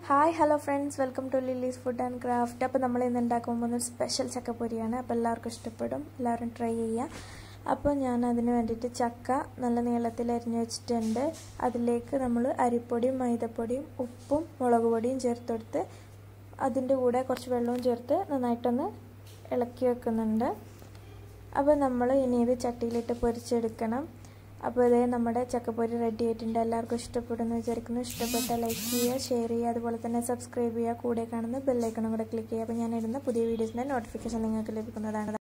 hi hello friends welcome to Lilly's food and craft അപ്പോൾ നമ്മൾ ഇന്ന് ഉണ്ടാക്കാൻ പോകുന്ന ഒരു സ്പെഷ്യൽ ചക്കപ്പൊരിയാണ് അപ്പോൾ എല്ലാവർക്കും ഇഷ്ടപ്പെടും എല്ലാവരും ട്രൈ ചെയ്യുക അപ്പോൾ ഞാൻ അതിന് വേണ്ടിയിട്ട് ചക്ക നല്ല നീളത്തിൽ അരിഞ്ഞു വെച്ചിട്ടുണ്ട് അതിലേക്ക് നമ്മൾ അരിപ്പൊടിയും മൈദപ്പൊടിയും ഉപ്പും മുളക് പൊടിയും ചേർത്തെടുത്ത് അതിൻ്റെ കൂടെ കുറച്ച് വെള്ളവും ചേർത്ത് നന്നായിട്ടൊന്ന് ഇളക്കി വെക്കുന്നുണ്ട് അപ്പോൾ നമ്മൾ ഇനി ഇത് ചട്ടിയിലിട്ട് പൊരിച്ചെടുക്കണം അപ്പോൾ ഇതേ നമ്മുടെ ചക്കപ്പൊരി റെഡി ആയിട്ടുണ്ട് എല്ലാവർക്കും ഇഷ്ടപ്പെടുന്നു വിചാരിക്കുന്നു ഇഷ്ടപ്പെട്ടാൽ ലൈക്ക് ചെയ്യുക ഷെയർ ചെയ്യുക അതുപോലെ തന്നെ സബ്സ്ക്രൈബ് ചെയ്യുക കൂടെ കാണുന്ന ബെല്ലൈക്കണും കൂടെ ക്ലിക്ക് ചെയ്യുക അപ്പോൾ ഞാൻ ഇടുന്ന പുതിയ വീഡിയോസിൻ്റെ നോട്ടിഫിക്കേഷൻ നിങ്ങൾക്ക് ലഭിക്കുന്നതാണ്